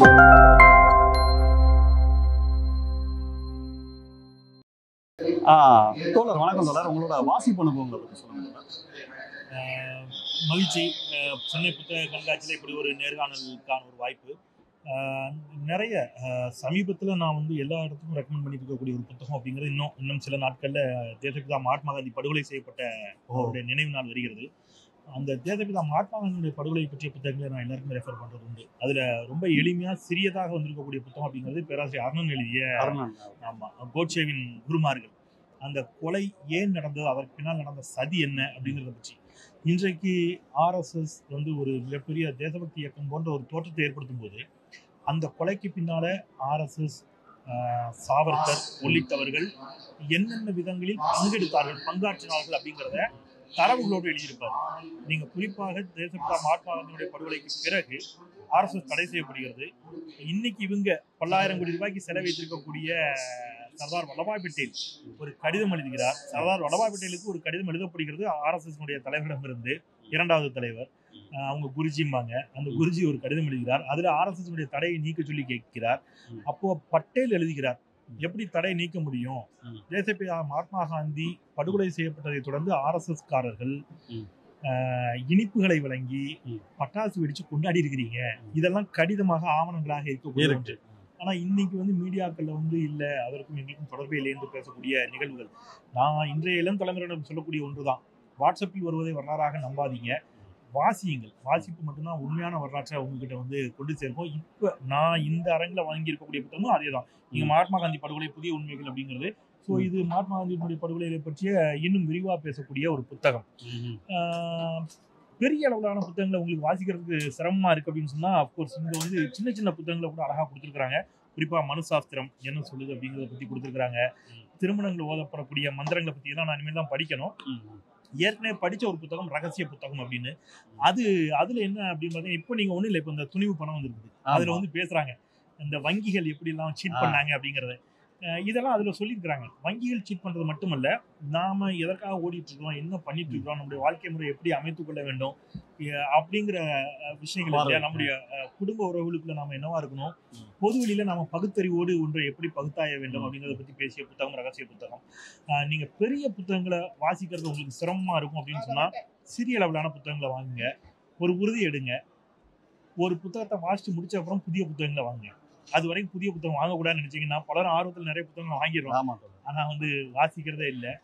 ஆ, தோழர் வணக்கம் தோழர் உங்களோட வாசிப்பு அனுபவங்களை பற்றி சொல்லுங்க தோழர். ஆஹ் மகிழ்ச்சி ஆஹ் சென்னை புத்தக கண்காட்சியில் இப்படி ஒரு நேர்காணலுக்கான ஒரு வாய்ப்பு ஆஹ் நிறைய சமீபத்தில் நான் வந்து எல்லா இடத்துக்கும் ரெக்கமெண்ட் பண்ணிட்டு இருக்கக்கூடிய ஒரு புத்தகம் அப்படிங்கிறது இன்னும் இன்னும் சில நாட்களில் தேசப்பிதா மகாத்மா காந்தி படுகொலை செய்யப்பட்ட அவருடைய நினைவு நாள் வருகிறது அந்த தேசப்பிதா மகாத்மா காந்தியுடைய படுகொலை பற்றிய புத்தகங்களை நான் எல்லாருக்குமே ரெஃபர் பண்ணுறது உண்டு அதில் ரொம்ப எளிமையாக சிறியதாக வந்திருக்கக்கூடிய புத்தகம் அப்படிங்கிறது பேராசிரியர் அருணன் எழுதிய அருணன் ஆமா கோட்சேவின் குருமார்கள் அந்த கொலை ஏன் நடந்தது அதற்கு பின்னால் நடந்த சதி என்ன அப்படிங்கிறத பற்றி இன்றைக்கு ஆர்எஸ்எஸ் வந்து ஒரு மிகப்பெரிய தேசபக்தி இயக்கம் போன்ற ஒரு தோற்றத்தை ஏற்படுத்தும் போது அந்த கொலைக்கு பின்னால ஆர்எஸ்எஸ் சாவர்கர் உள்ளிட்டவர்கள் என்னென்ன விதங்களில் பங்கெடுத்தார்கள் பங்காற்றினார்கள் அப்படிங்கிறத தரவுகளோடு எழுதியிருப்பார் நீங்க குறிப்பாக தேசப்பிதா மகாத்மா காந்தியுடைய படுகொலைக்கு பிறகு ஆர்எஸ்எஸ் தடை செய்யப்படுகிறது இன்னைக்கு இவங்க பல்லாயிரம் கோடி ரூபாய்க்கு செலவைத்திருக்கக்கூடிய சர்தார் வல்லபாய் பட்டேல் ஒரு கடிதம் எழுதுகிறார் சர்தார் வல்லபாய் பட்டேலுக்கு ஒரு கடிதம் எழுதப்படுகிறது ஆர்எஸ்எஸ் உடைய தலைவரிடமிருந்து இரண்டாவது தலைவர் அஹ் அவங்க குருஜிம்பாங்க அந்த குருஜி ஒரு கடிதம் எழுதுகிறார் அதுல ஆர்எஸ்எஸ் உடைய தடையை நீக்க சொல்லி கேட்கிறார் ம். அப்போ பட்டேல் எழுதுகிறார் எப்படி தடை நீக்க முடியும் ம். தேசப்பிதா மகாத்மா காந்தி படுகொலை செய்யப்பட்டதை தொடர்ந்து ஆர்எஸ்எஸ் காரர்கள் ம். அஹ், இனிப்புகளை வழங்கி ம். பட்டாசு வெடிச்சு கொண்டாடி இருக்கிறீங்க இதெல்லாம் கடிதமாக ஆவணங்களாக இருக்கக்கூடிய இருக்கு. ஒன்று ஆனா இன்னைக்கு வந்து மீடியாக்கள்ல வந்து இல்ல அதற்கும் எங்களுக்கும் தொடர்பே இல்லை என்று பேசக்கூடிய நிகழ்வுகள் நான் இன்றைய இளம் தலைமுறையிடம் சொல்லக்கூடிய ஒன்றுதான் வாட்ஸ்அப்பில் வருவதை வரலாறாக நம்பாதீங்க வாசியுங்கள் வாசிப்பு மட்டும்தான் உண்மையான வரலாற்றை உங்ககிட்ட வந்து கொண்டு சேர்க்கும் இப்ப நான் இந்த அரங்கில் வாங்கி இருக்கக்கூடிய புத்தகமும் அதே தான் நீங்க ம். மகாத்மா காந்தி படுகொலை புதிய உண்மைகள் அப்படிங்கிறது ஸோ ம். இது மகாத்மா காந்தியினுடைய படுகொலைகளை பற்றிய இன்னும் விரிவா பேசக்கூடிய ஒரு புத்தகம் ம்ஹும். ஆஹ் பெரிய அளவிலான புத்தகங்களை உங்களுக்கு வாசிக்கிறதுக்கு சிரமமா இருக்கு அப்படின்னு சொன்னா அப்கோர்ஸ் இங்க வந்து சின்ன சின்ன புத்தகங்களை கூட அழகா கொடுத்துருக்காங்க குறிப்பா மனுசாஸ்திரம் என்ன சொல்லுது அப்படிங்கிறத பத்தி கொடுத்துருக்காங்க திருமணங்கள் ஓதப்படக்கூடிய மந்திரங்களை பத்தி எல்லாம் நான் இனிமேல் தான் படிக்கணும் ம்ஹும். ஏற்கனவே படிச்ச ஒரு புத்தகம் ரகசிய புத்தகம் அப்படின்னு அது அதுல என்ன அப்படின்னு பார்த்தீங்கன்னா இப்போ நீங்க ஒண்ணும் இல்லை இப்போ இந்த துணிவு பணம் வந்துருக்குது அதுல ஆமா. வந்து பேசுறாங்க இந்த வங்கிகள் எப்படி எல்லாம் சீட் ஆ. பண்ணாங்க அப்படிங்கறத அஹ் இதெல்லாம் அதுல சொல்லியிருக்கிறாங்க வங்கிகள் சீட் பண்றது மட்டுமல்ல நாம எதற்காக ஓடிட்டு இருக்கோம் என்ன பண்ணிட்டு இருக்கோம் நம்முடைய வாழ்க்கை முறை எப்படி அமைத்துக் கொள்ள வேண்டும் அஹ் அப்படிங்கிற அஹ், விஷயங்கள் பார்வை. இல்லையா நம்முடைய அஹ், குடும்ப உறவுகளுக்குள்ள நாம என்னவா இருக்கணும் ம். பொது வெளியில நாம பகுத்தறிவோடு ஒன்றை எப்படி பகுத்தாய வேண்டும் ம். அப்படிங்கறத பத்தி பேசிய புத்தகம் ரகசிய புத்தகம் அஹ், நீங்க பெரிய புத்தகங்களை வாசிக்கிறது உங்களுக்கு சிரமமா இருக்கும் அப்படின்னு சொன்னா சிறிய அளவிலான புத்தகங்களை வாங்குங்க ஒரு உறுதி எடுங்க ஒரு புத்தகத்தை வாசிச்சு முடிச்ச அப்புறம் புதிய புத்தகங்களை வாங்குங்க அது வரைக்கும் புதிய புத்தகம் வாங்கக்கூடாதுன்னு நினைச்சீங்கன்னா பலரும் ஆர்வத்தில் நிறைய புத்தகங்கள் வாங்கிடுறோம் ஆமா தோழர். ஆனா வந்து வாசிக்கிறதே இல்லை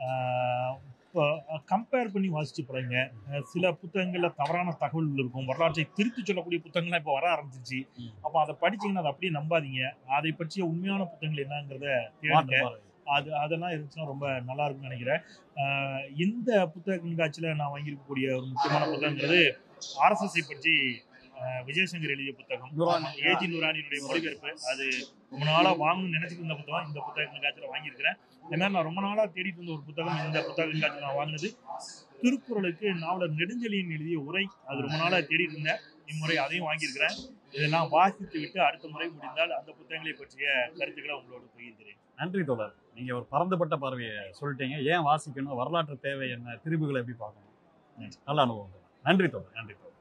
கம்பேர் பண்ணி வாசிச்சு பாருங்க அஹ் சில புத்தகங்கள்ல தவறான தகவல்கள் இருக்கும் வரலாற்றை திருத்தி சொல்லக்கூடிய புத்தகங்கள்லாம் இப்போ வர ஆரம்பிச்சிச்சு ம். அப்போ அதை படிச்சீங்கன்னா அதை அப்படியே நம்பாதீங்க அதை பற்றிய உண்மையான புத்தகங்கள் என்னங்கிறத தேடுங்க மாற்று பார்வை. அது அதெல்லாம் இருந்துச்சுன்னா ரொம்ப நல்லா இருக்கும்னு நினைக்கிறேன் ஆஹ் இந்த புத்தக கண்காட்சியில் நான் வாங்கியிருக்கக்கூடிய ஒரு முக்கியமான புத்தகங்கிறது ஆர்எஸ்எஸ்ஐ பற்றி ஆஹ் விஜயசங்கர் எழுதிய புத்தகம் நூரானி. ஏஜி நூரானியுடைய மொழிபெயர்ப்பு அது ரொம்ப நாளா வாங்கணும்னு நினைச்சிட்டு இருந்த புத்தகம் இந்த புத்தக கண்காட்சியில் வாங்கியிருக்கிறேன் இந்த மாதிரி நான் ரொம்ப நாளா தேடிட்டு இருந்த ஒரு புத்தகம் இந்த புத்தக கண்காட்சியில் நான் வாங்கினது திருக்குறளுக்கு நாவலர் நெடுஞ்செழியன் எழுதிய உரை அது ரொம்ப நாளா தேடிட்டு இருந்தேன் இம்முறை அதையும் வாங்கியிருக்கிறேன் இதெல்லாம் வாசித்து விட்டு அடுத்த முறை முடிந்தால் அந்த புத்தகங்களை பற்றிய கருத்துக்களை உங்களோடு பகிர்கிறேன் நன்றி தோழர் நீங்க ஒரு பரந்துபட்ட பார்வையை சொல்லிட்டீங்க ஏன் வாசிக்கணும் வரலாற்று தேவை என்ன திருப்புகளை எப்படி பார்க்கணும் நல்ல அனுபவம் தோழர். நன்றி தோழர் நன்றி